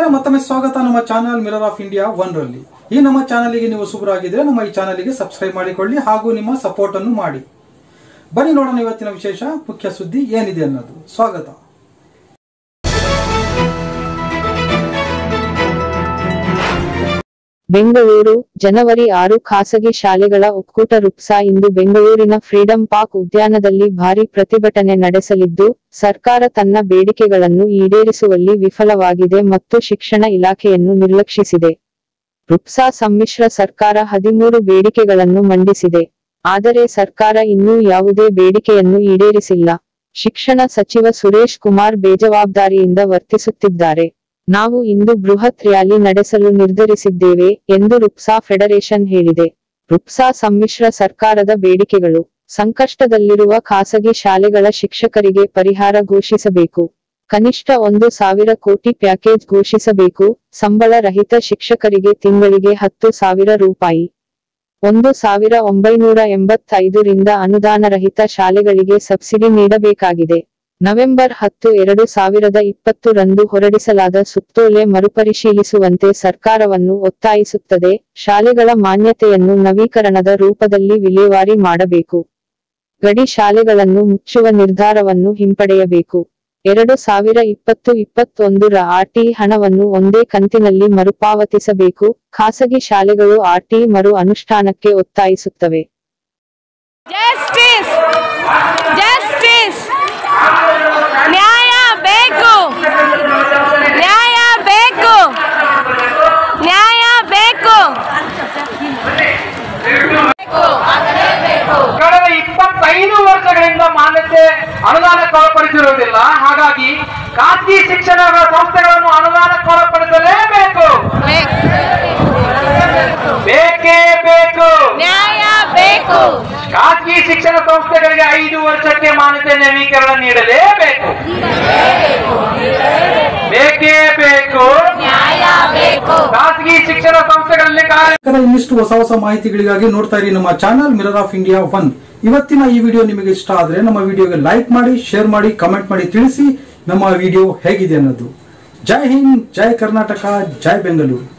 ವೀಕ್ಷಕರೇ ಮತ್ತೊಮ್ಮೆ ಸ್ವಾಗತ ನಮ್ಮ channel Mirror of India one ರಲ್ಲಿ ಈ ನಮ್ಮ ಚಾನಲ್ಗೆ ನೀವು ಸುಬ್ರಾಗಿದ್ರೆ ನಮ್ಮ ಈ ಚಾನಲ್ಗೆ ಸಬ್ಸ್ಕ್ರೈಬ್ ಮಾಡಿಕೊಳ್ಳಿ ಹಾಗೂ ನಿಮ್ಮ ಸಪೋರ್ಟ್ ಅನ್ನು ಮಾಡಿ ಬನ್ನಿ ನೋಡೋಣ ಇವತ್ತಿನ ವಿಶೇಷ ಮುಖ್ಯ ಸುದ್ದಿ ಏನಿದೆ ಅನ್ನೋದು ಸ್ವಾಗತ ಬೆಂಗಳೂರು ಜನವರಿ ಆರು ಖಾಸಗಿ ಶಾಲೆಗಳ ಒಕ್ಕೂಟ ರುಪ್ಸಾ ಇಂದು ಬೆಂಗಳೂರಿನ ಫ್ರೀಡಂ ಪಾರ್ಕ್ ಉದ್ಯಾನದಲ್ಲಿ ಭಾರಿ ಪ್ರತಿಭಟನೆ ನಡೆಸಲಿದ್ದು ಸರ್ಕಾರ ತನ್ನ ಬೇಡಿಕೆಗಳನ್ನು ಈಡೇರಿಸುವಲ್ಲಿ ವಿಫಲವಾಗಿದೆ ಮತ್ತು ಶಿಕ್ಷಣ ಇಲಾಖೆಯನ್ನು ನಿರ್ಲಕ್ಷಿಸಿದೆ ರುಪ್ಸಾ ಸಮ್ಮಿಶ್ರ ಸರ್ಕಾರ ಹದಿಮೂರು ಬೇಡಿಕೆಗಳನ್ನು ಮಂಡಿಸಿದೆ ಆದರೆ ಸರ್ಕಾರ ಇನ್ನೂ ಯಾವುದೇ ಬೇಡಿಕೆಯನ್ನು ಈಡೇರಿಸಿಲ್ಲ ಶಿಕ್ಷಣ ಸಚಿವ ಸುರೇಶ್ ಕುಮಾರ್ ಬೇಜವಾಬ್ದಾರಿಯಿಂದ ವರ್ತಿಸುತ್ತಿದ್ದಾರೆ ನಾವು ಇಂದು ಬೃಹತ್ ರ್ಯಾಲಿ ನಡೆಸಲು ನಿರ್ಧರಿಸಿದ್ದೇವೆ ಎಂದು ರುಪ್ಸಾ ಫೆಡರೇಷನ್ ಹೇಳಿದೆ ರುಪ್ಸಾ ಸಮ್ಮಿಶ್ರ ಸರ್ಕಾರದ ಬೇಡಿಕೆಗಳು ಸಂಕಷ್ಟದಲ್ಲಿರುವ ಖಾಸಗಿ ಶಾಲೆಗಳ ಶಿಕ್ಷಕರಿಗೆ ಪರಿಹಾರ ಘೋಷಿಸಬೇಕು ಕನಿಷ್ಠ ಒಂದು ಸಾವಿರ ಕೋಟಿ ಪ್ಯಾಕೇಜ್ ಘೋಷಿಸಬೇಕು ಸಂಬಳ ರಹಿತ ಶಿಕ್ಷಕರಿಗೆ ತಿಂಗಳಿಗೆ ಹತ್ತು ಸಾವಿರ ರೂಪಾಯಿ ಒಂದು ಸಾವಿರ ಒಂಬೈನೂರ ಎಂಬತ್ತೈದರಿಂದ ಅನುದಾನರಹಿತ ಶಾಲೆಗಳಿಗೆ ಸಬ್ಸಿಡಿ ನೀಡಬೇಕಾಗಿದೆ ನವೆಂಬರ್ ಹತ್ತು ಎರಡು ಸಾವಿರದ ಇಪ್ಪತ್ತು ರಂದು ಹೊರಡಿಸಲಾದ ಸುತ್ತೋಲೆ ಮರುಪರಿಶೀಲಿಸುವಂತೆ ಸರ್ಕಾರವನ್ನು ಒತ್ತಾಯಿಸುತ್ತದೆ ಶಾಲೆಗಳ ಮಾನ್ಯತೆಯನ್ನು ನವೀಕರಣದ ರೂಪದಲ್ಲಿ ವಿಲೇವಾರಿ ಮಾಡಬೇಕು ಗಡಿ ಶಾಲೆಗಳನ್ನು ಮುಚ್ಚುವ ನಿರ್ಧಾರವನ್ನು ಹಿಂಪಡೆಯಬೇಕು ಎರಡು ಸಾವಿರ ಇಪ್ಪತ್ತು ಇಪ್ಪತ್ತೊಂದರ ಆರ್ಟಿ ಹಣವನ್ನು ಒಂದೇ ಕಂತಿನಲ್ಲಿ ಮರುಪಾವತಿಸಬೇಕು ಖಾಸಗಿ ಶಾಲೆಗಳು ಆರ್ಟಿ ಮರು ಅನುಷ್ಠಾನಕ್ಕೆ ಒತ್ತಾಯಿಸುತ್ತವೆ ಜಸ್ಟಿಸ್ ಜಸ್ಟಿಸ್ ನ್ಯಾಯ ಬೇಕು ನ್ಯಾಯ ಬೇಕು ನ್ಯಾಯ ಬೇಕು ಕಳೆದ ಇಪ್ಪತ್ತೈದು ವರ್ಷಗಳಿಂದ ಮಾನ್ಯತೆ ಅನುದಾನಕ್ಕೆ ಒಳಪಡಿಸಿರುವುದಿಲ್ಲ ಹಾಗಾಗಿ ಖಾಸಗಿ ಶಿಕ್ಷಣ ಸಂಸ್ಥೆಗಳನ್ನು ಅನುದಾನಕ್ಕೆ ಒಳಪಡಿಸಲೇಬೇಕು ಬೇಕೇ ಬೇಕು ನ್ಯಾಯ ಬೇಕು ಖಾಸಗಿ ಶಿಕ್ಷಣ ಸಂಸ್ಥೆಗಳಿಗೆ ಐದು ವರ್ಷಕ್ಕೆ ಮಾನ್ಯತೆ ನವೀಕರಣ ನೀಡಲೇಬೇಕು ಬೇಕೇ ಬೇಕು ನ್ಯಾಯ ಬೇಕು ಖಾಸಗಿ ಶಿಕ್ಷಣ ಸಂಸ್ಥೆಗಳಲ್ಲಿ ಕಾರ್ಯ ವೀಕ್ಷಕರೇ, ಇನ್ನಿಷ್ಟು ಹೊಸ ಹೊಸ ಮಾಹಿತಿಗಳಿಗಾಗಿ ನೋಡ್ತಾ ಇರಿ ನಮ್ಮ channel Mirror of India one ಇವತ್ತಿನ ಈ ವಿಡಿಯೋ ನಿಮಗೆ ಇಷ್ಟ ಆದ್ರೆ ನಮ್ಮ ವಿಡಿಯೋಗೆ ಲೈಕ್ ಮಾಡಿ ಶೇರ್ ಮಾಡಿ ಕಮೆಂಟ್ ಮಾಡಿ ತಿಳಿಸಿ ನಮ್ಮ ವಿಡಿಯೋ ಹೇಗಿದೆ ಅನ್ನೋದು ಜೈ ಹಿಂದ್ ಜೈ ಕರ್ನಾಟಕ ಜೈ ಬೆಂಗಳೂರು